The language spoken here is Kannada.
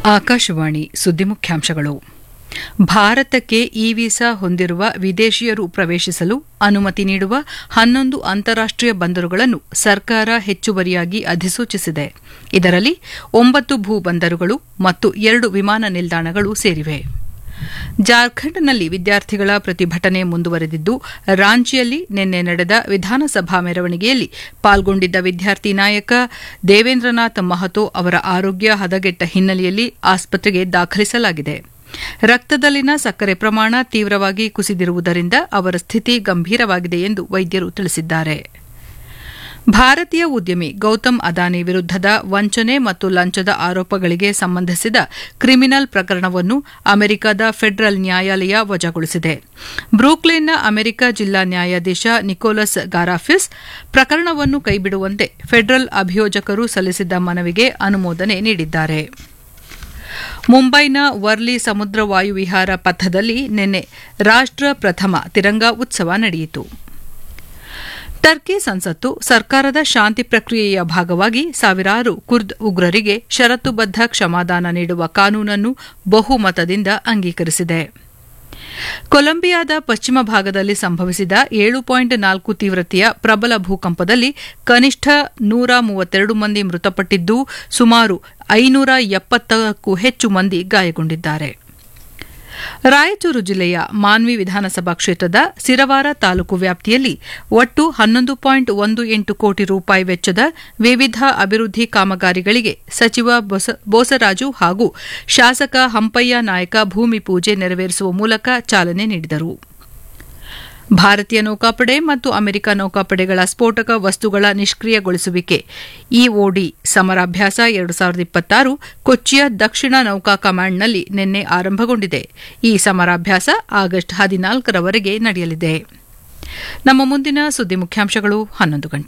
ಆಕಾಶವಾಣಿ ಸುದ್ದಿ ಮುಖ್ಯಾಂಶಗಳು ಭಾರತಕ್ಕೆ ಇ ವೀಸಾ ಹೊಂದಿರುವ ವಿದೇಶಿಯರು ಪ್ರವೇಶಿಸಲು ಅನುಮತಿ ನೀಡುವ ಹನ್ನೊಂದು ಅಂತಾರಾಷ್ಟೀಯ ಬಂದರುಗಳನ್ನು ಸರ್ಕಾರ ಹೆಚ್ಚುವರಿಯಾಗಿ ಅಧಿಸೂಚಿಸಿದೆ ಇದರಲ್ಲಿ ಒಂಬತ್ತು ಭೂ ಬಂದರುಗಳು ಮತ್ತು ಎರಡು ವಿಮಾನ ನಿಲ್ದಾಣಗಳು ಸೇರಿವೆ ಜಾರ್ಖಂಡ್ನಲ್ಲಿ ವಿದ್ಯಾರ್ಥಿಗಳ ಪ್ರತಿಭಟನೆ ಮುಂದುವರೆದಿದ್ದು ರಾಂಚಿಯಲ್ಲಿ ನಿನ್ನೆ ನಡೆದ ವಿಧಾನಸಭಾ ಮೆರವಣಿಗೆಯಲ್ಲಿ ಪಾಲ್ಗೊಂಡಿದ್ದ ವಿದ್ಯಾರ್ಥಿ ನಾಯಕ ದೇವೇಂದ್ರನಾಥ್ ಮಹತೋ ಅವರ ಆರೋಗ್ಯ ಹದಗೆಟ್ಟ ಹಿನ್ನೆಲೆಯಲ್ಲಿ ಆಸ್ಪತ್ರೆಗೆ ದಾಖಲಿಸಲಾಗಿದೆ ರಕ್ತದಲ್ಲಿನ ಸಕ್ಕರೆ ಪ್ರಮಾಣ ತೀವ್ರವಾಗಿ ಕುಸಿದಿರುವುದರಿಂದ ಅವರ ಸ್ಥಿತಿ ಗಂಭೀರವಾಗಿದೆ ಎಂದು ವೈದ್ಯರು ತಿಳಿಸಿದ್ದಾರೆ ಭಾರತೀಯ ಉದ್ಯಮಿ ಗೌತಮ್ ಅದಾನಿ ವಿರುದ್ದದ ವಂಚನೆ ಮತ್ತು ಲಂಚದ ಆರೋಪಗಳಿಗೆ ಸಂಬಂಧಿಸಿದ ಕ್ರಿಮಿನಲ್ ಪ್ರಕರಣವನ್ನು ಅಮೆರಿಕದ ಫೆಡರಲ್ ನ್ಯಾಯಾಲಯ ವಜಾಗೊಳಿಸಿದೆ ಬ್ರೂಕ್ಲಿನ್ನ ಅಮೆರಿಕ ಜಿಲ್ಲಾ ನ್ಯಾಯಾಧೀಶ ನಿಕೋಲಸ್ ಗಾರಾಫಿಸ್ ಪ್ರಕರಣವನ್ನು ಕೈಬಿಡುವಂತೆ ಫೆಡರಲ್ ಅಭಿಯೋಜಕರು ಸಲ್ಲಿಸಿದ್ದ ಮನವಿಗೆ ಅನುಮೋದನೆ ನೀಡಿದ್ದಾರೆ ಮುಂಬೈನ ವರ್ಲಿ ಸಮುದ್ರ ವಾಯುವಿಹಾರ ಪಥದಲ್ಲಿ ನಿನ್ನೆ ರಾಷ್ಟ ಪ್ರಥಮ ತಿರಂಗ ಉತ್ಸವ ನಡೆಯಿತು ಟರ್ಕಿ ಸಂಸತ್ತು ಸರ್ಕಾರದ ಶಾಂತಿ ಪ್ರಕ್ರಿಯೆಯ ಭಾಗವಾಗಿ ಸಾವಿರಾರು ಕುರ್ದ್ ಉಗ್ರರಿಗೆ ಷರತ್ತುಬದ್ದ ಕ್ಷಮಾದಾನ ನೀಡುವ ಕಾನೂನನ್ನು ಬಹುಮತದಿಂದ ಅಂಗೀಕರಿಸಿದೆ ಕೊಲಂಬಿಯಾದ ಪಶ್ಚಿಮ ಭಾಗದಲ್ಲಿ ಸಂಭವಿಸಿದ ಏಳು ಪಾಯಿಂಟ್ ನಾಲ್ಕು ತೀವ್ರತೆಯ ಪ್ರಬಲ ಭೂಕಂಪದಲ್ಲಿ ಕನಿಷ್ಠ ನೂರ ಮೂವತ್ತೆರಡು ಮಂದಿ ಮೃತಪಟ್ಟಿದ್ದು ಸುಮಾರು ಐನೂರ ಎಪ್ಪತ್ತಕ್ಕೂ ಹೆಚ್ಚು ಮಂದಿ ಗಾಯಗೊಂಡಿದ್ದಾರೆ ರಾಯಚೂರು ಜಿಲ್ಲೆಯ ಮಾನ್ವಿ ವಿಧಾನಸಭಾ ಕ್ಷೇತ್ರದ ಸಿರವಾರ ತಾಲೂಕು ವ್ಯಾಪ್ತಿಯಲ್ಲಿ ಒಟ್ಟು ಹನ್ನೊಂದು ಪಾಯಿಂಟ್ ಒಂದು ಎಂಟು ಕೋಟಿ ರೂಪಾಯಿ ವೆಚ್ಚದ ವಿವಿಧ ಅಭಿವೃದ್ಧಿ ಕಾಮಗಾರಿಗಳಿಗೆ ಸಚಿವ ಬೋಸರಾಜು ಹಾಗೂ ಶಾಸಕ ಹಂಪಯ್ಯ ನಾಯಕ ಭೂಮಿ ಪೂಜೆ ನೆರವೇರಿಸುವ ಮೂಲಕ ಚಾಲನೆ ನೀಡಿದರು ಭಾರತೀಯ ನೌಕಾಪಡೆ ಮತ್ತು ಅಮೆರಿಕ ನೌಕಾಪಡೆಗಳ ಸ್ಫೋಟಕ ವಸ್ತುಗಳ ನಿಷ್ಕ್ರಿಯಗೊಳಿಸುವಿಕೆ ಇಒಡಿ ಸಮರಾಭ್ಯಾಸ ಎರಡು ಸಾವಿರದ ಇಪ್ಪತ್ತಾರು ಕೊಚ್ಚಿಯ ದಕ್ಷಿಣ ನೌಕಾ ಕಮಾಂಡ್ನಲ್ಲಿ ನಿನ್ನೆ ಆರಂಭಗೊಂಡಿದೆ ಈ ಸಮರಾಭ್ಯಾಸ ಆಗಸ್ಟ್ ಹದಿನಾಲ್ಕರವರೆಗೆ ನಡೆಯಲಿದೆ ನಮ್ಮ ಮುಂದಿನ ಸುದ್ದಿ ಮುಖ್ಯಾಂಶಗಳು ಹನ್ನೊಂದು ಗಂಟೆ